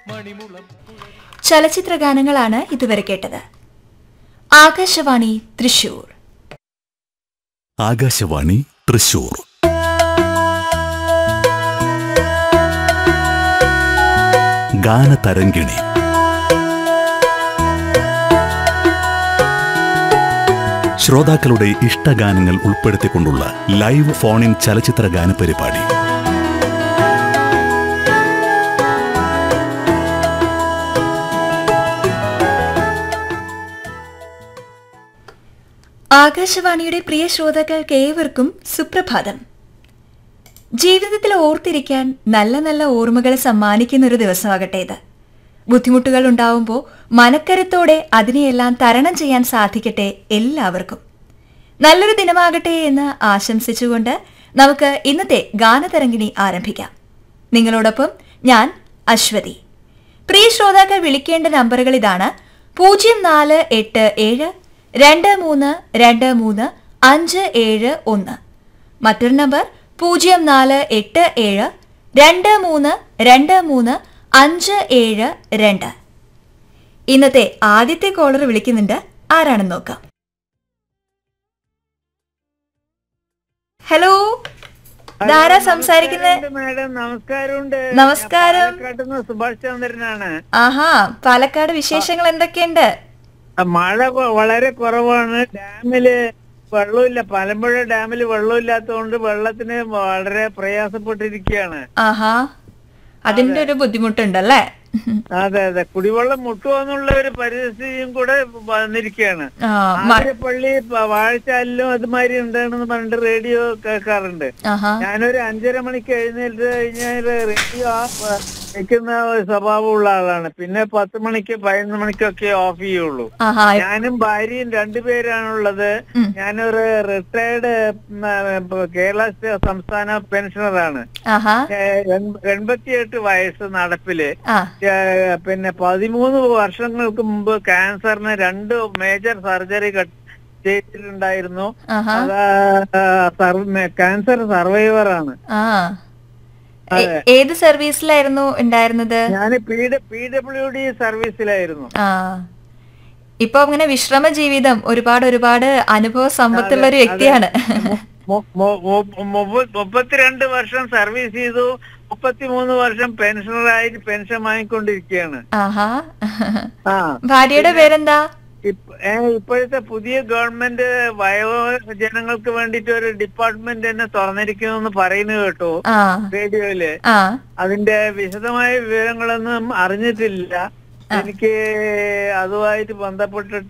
ചലച്ചിത്ര ഗാനങ്ങളാണ് ഇതുവരെ കേട്ടത് ആകാശവാണി തൃശൂർ ആകാശവാണി തൃശൂർ ഗാനതരംഗിണി ശ്രോതാക്കളുടെ ഇഷ്ടഗാനങ്ങൾ ഉൾപ്പെടുത്തിക്കൊണ്ടുള്ള ലൈവ് ഫോൺ ഇൻ ചലച്ചിത്ര ഗാന പരിപാടി ആകാശവാണിയുടെ പ്രിയ ശ്രോതാക്കൾക്ക് ഏവർക്കും സുപ്രഭാതം ജീവിതത്തിൽ ഓർത്തിരിക്കാൻ നല്ല നല്ല ഓർമ്മകൾ സമ്മാനിക്കുന്ന ഒരു ദിവസമാകട്ടെ ഇത് ബുദ്ധിമുട്ടുകൾ ഉണ്ടാവുമ്പോൾ മനക്കരുത്തോടെ അതിനെയെല്ലാം തരണം ചെയ്യാൻ സാധിക്കട്ടെ എല്ലാവർക്കും നല്ലൊരു ദിനമാകട്ടെ എന്ന് ആശംസിച്ചുകൊണ്ട് നമുക്ക് ഇന്നത്തെ ഗാനതരംഗിണി ആരംഭിക്കാം നിങ്ങളോടൊപ്പം ഞാൻ അശ്വതി പ്രിയ ശ്രോതാക്കൾ വിളിക്കേണ്ട നമ്പറുകൾ ഇതാണ് പൂജ്യം നാല് എട്ട് ഏഴ് രണ്ട് മൂന്ന് രണ്ട് മൂന്ന് അഞ്ച് ഏഴ് ഒന്ന് മറ്റൊരു നമ്പർ പൂജ്യം നാല് എട്ട് ഏഴ് രണ്ട് മൂന്ന് രണ്ട് മൂന്ന് അഞ്ച് ഏഴ് രണ്ട് ഇന്നത്തെ ആദ്യത്തെ കോളർ വിളിക്കുന്നുണ്ട് ആരാണെന്ന് നോക്കാം ഹലോ ധാരാ സംസാരിക്കുന്നത് മാഡം നമസ്കാരമുണ്ട് നമസ്കാരം. ഞാൻ പാലക്കാട്ടുനിന്ന് സുഭാഷ് ചന്ദ്രനാണ് ആഹാ പാലക്കാട് വിശേഷങ്ങൾ എന്തൊക്കെയുണ്ട് ആ, മഴ കൊ- വളരെ കുറവാണ് ഡാമില് വെള്ളമില്ല പലമ്പുഴ ഡാമില് വെള്ളമില്ലാത്തതുകൊണ്ട് വെള്ളത്തിന് വളരെ പ്രയാസപ്പെട്ടിരിക്കുകയാണ് ആഹാ അതിന്റെ ഒരു ബുദ്ധിമുട്ടുണ്ടല്ലേ അതെ അതെ കുടിവെള്ളം മുട്ടുമെന്നുള്ള ഒരു പരിസ്ഥിതിയും കൂടെ വന്നിരിക്കുകയാണ് ആ മ- ആതിരപ്പള്ളി പ- വാഴച്ചാലിലും അതുമാതിരി ഉണ്ടെന്ന് പറഞ്ഞിട്ട് റേഡിയോ കേൾക്കാറുണ്ട് ആഹാ ഞാനൊരു അഞ്ചര മണിക്ക് എഴുന്നേറ്റ് കഴിഞ്ഞാൽ റേഡിയോ ഓഫ് വെക്കുന്ന ഒരു സ്വഭാവമുള്ള ആളാണ് പിന്നെ പത്ത് മണിക്ക് പതിനൊന്ന് മണിക്കൊക്കെ ഓഫ് ചെയ്യുള്ളൂ ആഹാ ഞാനും ഭാര്യയും രണ്ടുപേരാണുള്ളത് ഉം. ഞാനൊരു റിട്ടയർഡ് കേരള സ്റ്റേ- സംസ്ഥാന പെൻഷനറാണ് ആഹാ എൺപത്തിയെട്ട് വയസ്സ് നടപ്പില് ആ ഏ, പിന്നെ പതിമൂന്ന് വർഷങ്ങൾക്ക് മുമ്പ് ക്യാൻസറിന് രണ്ട് മേജർ സർജറി ചെയ്തിട്ടുണ്ടായിരുന്നു ആഹാ അത് സർവ- ക്യാൻസർ സർവൈവർ ആണ് ആ എ- ഏത് സർവീസിലായിരുന്നു ഉണ്ടായിരുന്നത് ഞാൻ പി പി ഡബ്ല്യു ഡി സർവീസിലായിരുന്നു ആ ഇപ്പൊ അങ്ങനെ വിശ്രമ ജീവിതം ഒരുപാട് ഒരുപാട് അനുഭവ സമ്പത്തുള്ള ഒരു വ്യക്തിയാണ് മു- മു- മു- മുപ്പ- മുപ്പത്തിരണ്ട് വർഷം സർവീസ് ചെയ്തു മുപ്പത്തിമൂന്ന് വർഷം പെൻഷനറായിട്ട് പെൻഷൻ വാങ്ങിക്കൊണ്ടിരിക്കുകയാണ് ആഹാ ആ ഭാര്യയുടെ പേരെന്താ ഇപ്പ- ഏ, ഇപ്പോഴത്തെ പുതിയ ഗവൺമെന്റ് വയോജനങ്ങൾക്ക് വേണ്ടിയിട്ട് ഒരു ഡിപ്പാർട്ട്മെന്റ് തന്നെ തുറന്നിരിക്കുന്നു പറയുന്നത് കേട്ടു ആ റേഡിയോയില് ആ അതിന്റെ വിശദമായ വിവരങ്ങളൊന്നും അറിഞ്ഞിട്ടില്ല എനിക്ക് അതുമായിട്ട് ബന്ധപ്പെട്ടിട്ട്